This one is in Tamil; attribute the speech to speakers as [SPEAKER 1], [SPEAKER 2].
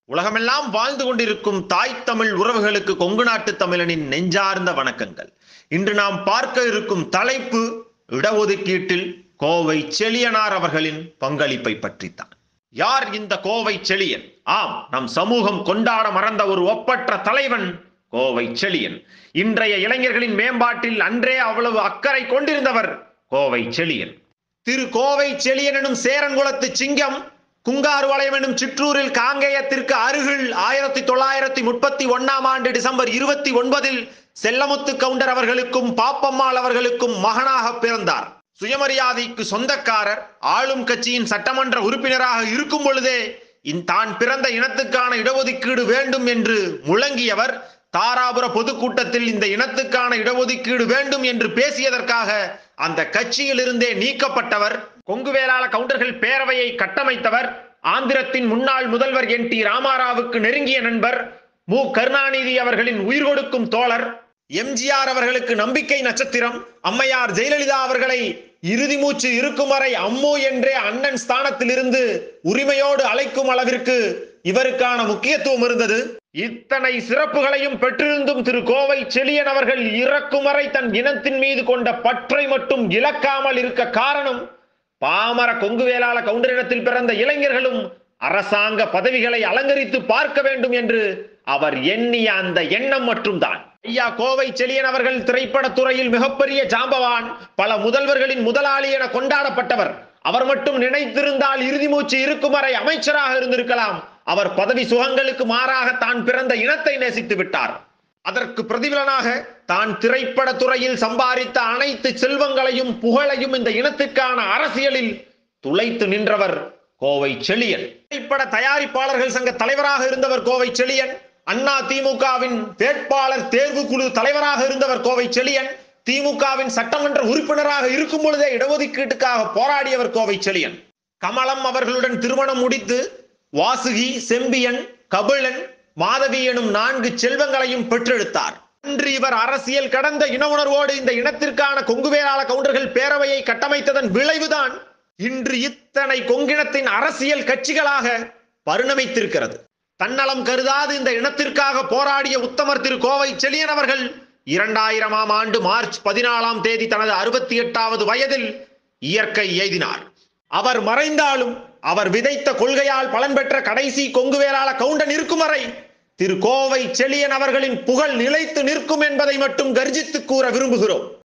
[SPEAKER 1] உலகமெல்லாம் வாழ்ந்து கொண்டிருக்கும் தாய் தமிழ் உறவுகளுக்கு கொங்கு நாட்டு தமிழனின் நெஞ்சார்ந்த வணக்கங்கள் இன்று நாம் பார்க்க இருக்கும் தலைப்பு இடஒதுக்கீட்டில் கோவை செழியனார் அவர்களின் பங்களிப்பை பற்றித்தான் யார் இந்த கோவை செழியன் ஆம் நம் சமூகம் கொண்டாட மறந்த ஒரு ஒப்பற்ற தலைவன் கோவை செழியன் இன்றைய இளைஞர்களின் மேம்பாட்டில் அன்றே அவ்வளவு அக்கறை கொண்டிருந்தவர் கோவை செழியன் திரு கோவை செழியன் எனும் சேரன்குளத்து சிங்கம் குங்காறு வளையம் எனும் சிற்றூரில் காங்கேயத்திற்கு அருகில் ஆயிரத்தி தொள்ளாயிரத்தி முப்பத்தி ஒன்னாம் ஆண்டு டிசம்பர் இருபத்தி ஒன்பதில் செல்லமுத்து கவுண்டர் அவர்களுக்கும் பாப்பம்மாள் அவர்களுக்கும் மகனாக பிறந்தார் சுயமரியாதைக்கு சொந்தக்காரர் ஆளும் கட்சியின் சட்டமன்ற உறுப்பினராக இருக்கும் பொழுதே இந் தான் பிறந்த இனத்துக்கான இடஒதுக்கீடு வேண்டும் என்று முழங்கியவர் தாராபுர பொதுக்கூட்டத்தில் இந்த இனத்துக்கான இடஒதுக்கீடு வேண்டும் என்று பேசியதற்காக அந்த கட்சியிலிருந்தே நீக்கப்பட்டவர் கொங்கு வேளாள கவுண்டர்கள் பேரவையை கட்டமைத்தவர் ஆந்திரத்தின் முன்னாள் முதல்வர் என் டி ராமாராவுக்கு நெருங்கிய நண்பர் மு கருணாநிதி அவர்களின் உயிர் கொடுக்கும் தோழர் எம்ஜிஆர் அவர்களுக்கு நம்பிக்கை நட்சத்திரம் அம்மையார் ஜெயலலிதா அவர்களை இறுதி மூச்சு இருக்கும் வரை அம்மு என்றே அண்ணன் ஸ்தானத்திலிருந்து உரிமையோடு அழைக்கும் அளவிற்கு இவருக்கான முக்கியத்துவம் இருந்தது இத்தனை சிறப்புகளையும் பெற்றிருந்தும் திரு கோவை செழியன் அவர்கள் இறக்கும் வரை தன் இனத்தின் மீது கொண்ட பற்றை மட்டும் இழக்காமல் இருக்க காரணம் பாமர கொங்கு வேளாள கவுண்டரினத்தில் பிறந்த இளைஞர்களும் அரசாங்க பதவிகளை அலங்கரித்து பார்க்க வேண்டும் என்று அவர் எண்ணிய அந்த எண்ணம் மட்டும்தான் ஐயா கோவை செழியன் அவர்கள் திரைப்படத் துறையில் மிகப்பெரிய ஜாம்பவான் பல முதல்வர்களின் முதலாளி என கொண்டாடப்பட்டவர் அவர் மட்டும் நினைத்திருந்தால் இறுதி மூச்சு இருக்கும் வரை அமைச்சராக இருந்திருக்கலாம் அவர் பதவி சுகங்களுக்கு மாறாக தான் பிறந்த இனத்தை நேசித்து விட்டார் அதற்கு பிரதிபலனாக தான் திரைப்பட துறையில் சம்பாதித்த அனைத்து செல்வங்களையும் புகழையும் இந்த இனத்துக்கான அரசியலில் துளைத்து நின்றவர் கோவை செழியன் திரைப்பட தயாரிப்பாளர்கள் சங்க தலைவராக இருந்தவர் கோவை செழியன் அண்ணா திமுகவின் வேட்பாளர் தேர்வு குழு தலைவராக இருந்தவர் கோவை செழியன் திமுகவின் சட்டமன்ற உறுப்பினராக இருக்கும் பொழுதே இடஒதுக்கீட்டுக்காக போராடியவர் கோவை செழியன் கமலம் அவர்களுடன் திருமணம் முடித்து வாசுகி செம்பியன் கபிலன் மாதவி எனும் நான்கு செல்வங்களையும் பெற்றெடுத்தார் அன்று இவர் அரசியல் கடந்த இன உணர்வோடு இந்த இனத்திற்கான கொங்கு வேளாள கவுண்டர்கள் பேரவையை கட்டமைத்ததன் விளைவுதான் இன்று இத்தனை கொங்கினத்தின் அரசியல் கட்சிகளாக பரிணமித்திருக்கிறது தன்னலம் கருதாது இந்த இனத்திற்காக போராடிய உத்தமர் திரு கோவை செழியன் அவர்கள் இரண்டாயிரமாம் ஆண்டு மார்ச் பதினாலாம் தேதி தனது அறுபத்தி எட்டாவது வயதில் இயற்கை எய்தினார் அவர் மறைந்தாலும் அவர் விதைத்த கொள்கையால் பலன் பெற்ற கடைசி கொங்கு வேளாள கவுண்டன் இருக்கும் வரை திரு கோவை செழியன் அவர்களின் புகழ் நிலைத்து நிற்கும் என்பதை மட்டும் கர்ஜித்து கூற விரும்புகிறோம்